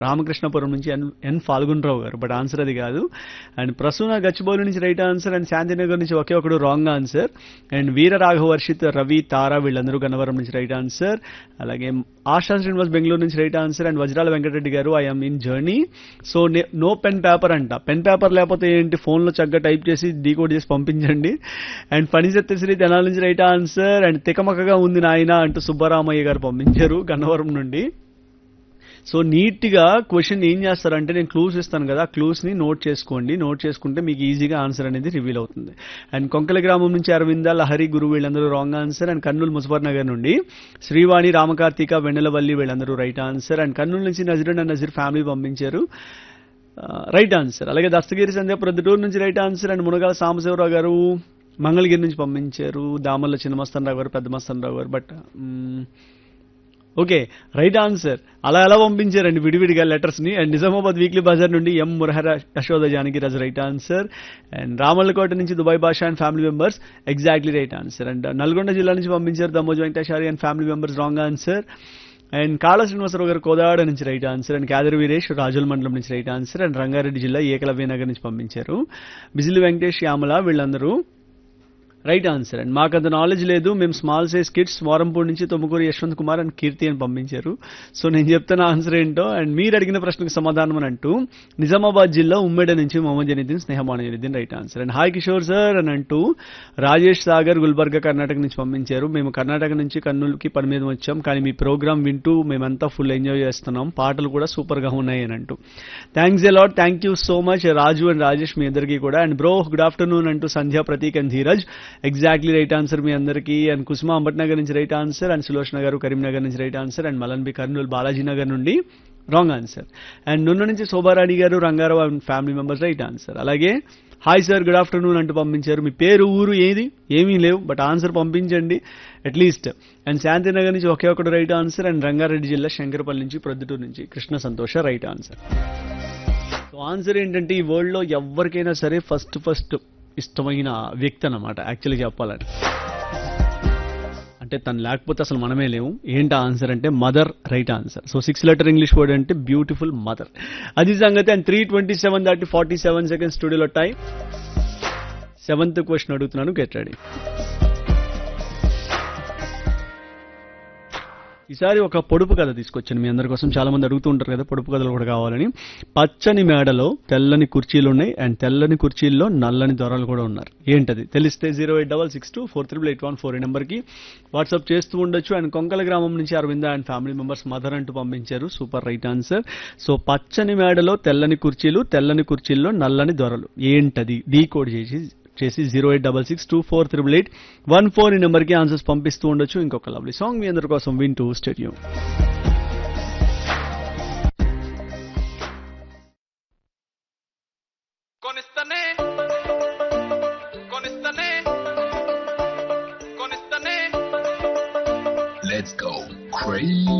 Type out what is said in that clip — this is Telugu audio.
రామకృష్ణపురం నుంచి ఎన్ ఎన్ ఫాల్గునరావు గారు బట్ ఆన్సర్ అది కాదు అండ్ ప్రసూన గచ్చిబౌలి నుంచి రైట్ ఆన్సర్ అండ్ శాంతినగర్ నుంచి ఒకే ఒకడు wrong answer and Veera Raghava Varshith Ravi Tara వీళ్ళందరూ గన్నవరం నుంచి రైట్ ఆన్సర్ అలాగే ఆశా శ్రీనివాస్ బెంగళూరు నుంచి right answer and Vajrala Venkatareddy garu I'm in journey so no pen paper అంట పెన్ పేపర్ లేకపోతే ఏంటి ఫోన్లో చక్కగా టైప్ చేసి డీకోడ్ చేసి పంపించండి అండ్ ఫణిసత్యశ్రీ తెనాల నుంచి రైట్ ఆన్సర్ అండ్ తికమకగా ఉంది నాయన అంటూ సుబ్బరామయ్య గారు పంపించారు గన్నవరం నుండి సో నీట్గా క్వశ్చన్ ఏం చేస్తారంటే నేను క్లూస్ ఇస్తాను కదా ఆ క్లూస్ని నోట్ చేసుకోండి నోట్ చేసుకుంటే మీకు ఈజీగా ఆన్సర్ అనేది రివీల్ అవుతుంది అండ్ కొంకల గ్రామం నుంచి అరవింద లహరి గురు వీళ్ళందరూ wrong answer and Kurnool Muzaffar Nagar నుండి శ్రీవాణి రామకార్తిక వెన్నెలవల్లి వీళ్ళందరూ రైట్ ఆన్సర్ అండ్ కర్నూలు నుంచి నజరున్ అండ్ నజీర్ ఫ్యామిలీ పంపించారు రైట్ ఆన్సర్ అలాగే దస్తగిరి సంధ్య ప్రొద్దుటూరు నుంచి right answer and Munagala Sambasivarao garu Mangalagiri నుంచి పంపించారు దామల్ల చిన్నమస్తన్ రావు గారు పెద్ద మస్తన్ రావు గారు బట్ ఓకే రైట్ ఆన్సర్ అలా ఎలా పంపించారండి విడివిడిగా లెటర్స్ ని అండ్ నిజామాబాద్ వీక్లీ బజార్ నుండి M Murahara Yashoda Janaki Raju right answer and Ramallakota నుంచి Dubai Basha and family members exactly right answer and Nalgonda జిల్లా నుంచి పంపించారు Dammoj Venkateswari and family members wrong answer and Kala Srinivasarao garu Kodad నుంచి right answer and Khader Veeresh Rajula mandal నుంచి రైట్ ఆన్సర్ అండ్ రంగారెడ్డి జిల్లా ఏకలవ్య నగర్ నుంచి పంపించారు బిజిలి వెంకటేష్ శ్యామల వీళ్ళందరూ రైట్ ఆన్సర్ అండ్ మాకు అంత నాలెడ్జ్ లేదు మేము స్మాల్ సైజ్ కిడ్స్ వారంపూడి నుంచి తుమ్మకూరు యశ్వంత్ కుమార్ అండ్ కీర్తి అని పంపించారు సో నేను చెప్తున్న ఆన్సర్ ఏంటో అండ్ మీరు అడిగిన ప్రశ్నకు సమాధానం అని అంటూ నిజామాబాద్ జిల్లా ఉమ్మేడ నుంచి మొహమ్మద్ జనీద్దీన్ స్నేహమాన Janeeduddin right answer and hi Kishore sir అని అంటూ రాజేష్ సాగర్ గుల్బర్గా కర్ణాటక నుంచి పంపించారు మేము కర్ణాటక నుంచి కర్నూలుకి పని మీద వచ్చాం కానీ మీ ప్రోగ్రామ్ వింటూ మేమంతా ఫుల్ ఎంజాయ్ చేస్తున్నాం పాటలు కూడా సూపర్ గా ఉన్నాయి అని అంటూ thanks a lot thank you so much Raju and Rajesh మీ అందరికీ కూడా అండ్ బ్రో గుడ్ ఆఫ్టర్నూన్ అంటూ Sandhya Prateek and Dheeraj exactly right answer మీ అందరికీ అండ్ కుసుమ అంబట్నగర్ నుంచి right answer and Sulochana garu Karimnagar నుంచి right answer and Malanbi Kurnool Balaji Nagar నుండి రాంగ్ ఆన్సర్ అండ్ నున్న నుంచి Shobharani garu Rangarao and family members right answer అలాగే హాయ్ సార్ గుడ్ ఆఫ్టర్నూన్ అంటూ పంపించారు మీ పేరు ఊరు ఏది ఏమీ లేవు బట్ ఆన్సర్ పంపించండి అట్లీస్ట్ అండ్ శాంతినగర్ నుంచి ఒకే ఒకటి రైట్ ఆన్సర్ అండ్ రంగారెడ్డి జిల్లా శంకరపల్లి నుంచి ప్రొద్దుటూరు నుంచి కృష్ణ సంతోష రైట్ ఆన్సర్ సో ఆన్సర్ ఏంటంటే ఈ వరల్డ్ లో ఎవరికైనా సరే ఫస్ట్ ఫస్ట్ ఇష్టమైన వ్యక్తి అన్నమాట యాక్చువల్లీ చెప్పాలంటే అంటే తను లేకపోతే అసలు మనమే లేవు ఏంటి ఆన్సర్ అంటే mother right answer so six letter English word అంటే బ్యూటిఫుల్ మదర్ అది సంగతి అండ్ త్రీ ట్వంటీ సెవెన్ దాటి ఫార్టీ సెవెన్ సెకండ్స్ స్టూడియోలో టైం సెవెంత్ క్వశ్చన్ అడుగుతున్నాను గెట్ రెడీ ఈసారి ఒక పొడుపు కథ తీసుకొచ్చాను మీ అందరి కోసం చాలా మంది అడుగుతూ ఉంటారు కదా పొడుపు కథలు కూడా కావాలని పచ్చని మేడలో తెల్లని కుర్చీలు ఉన్నాయి అండ్ తెల్లని కుర్చీల్లో నల్లని దొరలు కూడా ఉన్నారు ఏంటది తెలిస్తే zero eight double six two four triple eight one four ఈ నెంబర్కి వాట్సాప్ చేస్తూ ఉండొచ్చు అండ్ కొంకల గ్రామం నుంచి Aravinda and family members mother అంటూ పంపించారు సూపర్ రైట్ ఆన్సర్ సో పచ్చని మేడలో తెల్లని కుర్చీలు తెల్లని కుర్చీల్లో నల్లని దొరలు ఏంటది డీ కోడ్ చేసి చేసి zero eight double six two four triple eight one four ఈ నెంబర్కి ఆన్సర్స్ పంపిస్తూ ఉండొచ్చు ఇంకొక లవ్లీ సాంగ్ మీ అందరి కోసం వింటూ స్టేడియం కొనిస్తనే కొనిస్తనే కొనిస్తనే Let's go crazy.